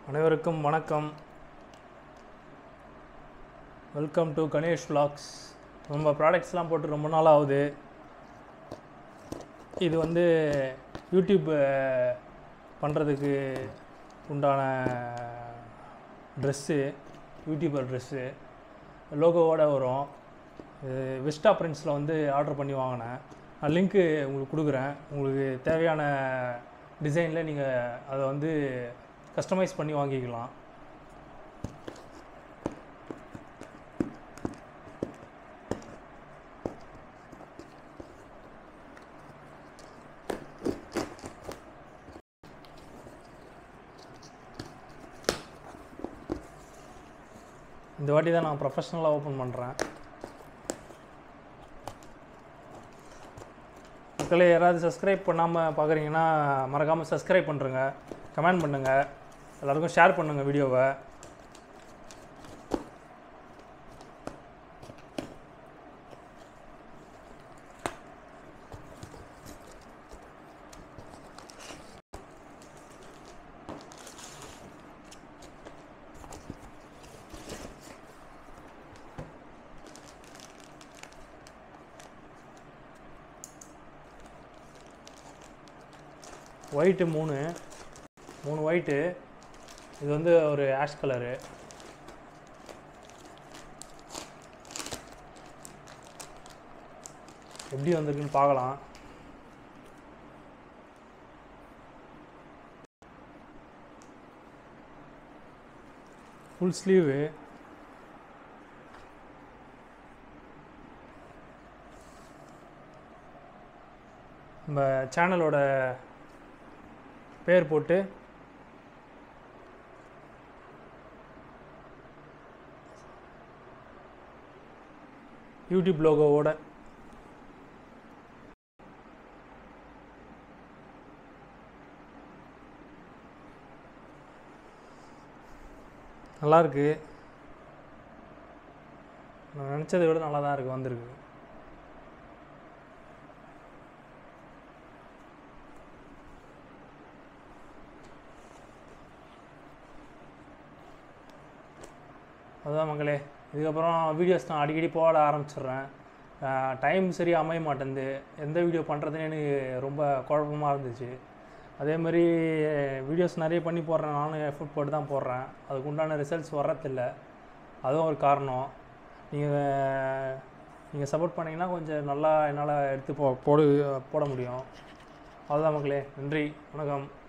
அனைவருக்கும் வணக்கம் welcome to Ganesh vlogs நம்ம ப்ராடக்ட்ஸ்லாம் போட்டு ரொம்ப நாள் ஆகுது இது வந்து யூடியூப் பண்ணுறதுக்கு உண்டான ட்ரெஸ்ஸு யூடியூபர் ட்ரெஸ்ஸு லோகோவோட வரும் இது விஸ்டா பிரிண்ட்ஸில் வந்து ஆர்டர் பண்ணி வாங்கினேன் நான் லிங்க்கு உங்களுக்கு கொடுக்குறேன் உங்களுக்கு தேவையான டிசைனில் நீங்கள் அதை வந்து கஸ்டமைஸ் பண்ணி வாங்கிக்கலாம் இந்த வாட்டி தான் நான் ப்ரொஃபஷ்னலாக ஓப்பன் பண்ணுறேன் மக்களே யாராவது சப்ஸ்கிரைப் பண்ணாமல் பார்க்குறீங்கன்னா மறக்காமல் சப்ஸ்கிரைப் பண்ணுறங்க கமெண்ட் பண்ணுங்கள் எல்லாருக்கும் ஷேர் பண்ணுங்கள் வீடியோவை ஒயிட்டு மூணு மூணு ஒயிட்டு இது வந்து ஒரு ஆஷ் கலரு எப்படி வந்திருக்குன்னு பார்க்கலாம் ஃபுல் ஸ்லீவு நம்ம சேனலோட பேர் போட்டு யூடியூப் லோகோவோட நல்லா இருக்கு நான் நினச்சதை விட நல்லா தான் இருக்கு வந்திருக்கு அதுதான் மக்களே இதுக்கப்புறம் வீடியோஸ் நான் அடிக்கடி போட ஆரம்பிச்சிடுறேன் டைம் சரியாக அமைய மாட்டேங்குது எந்த வீடியோ பண்ணுறதுன்னு எனக்கு ரொம்ப குழப்பமாக இருந்துச்சு அதே மாதிரி வீடியோஸ் நிறைய பண்ணி போடுறேன் நானும் எஃபர்ட் போட்டு தான் போடுறேன் அதுக்கு உண்டான ரிசல்ட்ஸ் வர்றதில்ல அதுவும் ஒரு காரணம் நீங்கள் நீங்கள் சப்போர்ட் பண்ணிங்கன்னா கொஞ்சம் நல்லா என்னால் எடுத்து போ போடு போட முடியும் அதுதான் மக்களே நன்றி வணக்கம்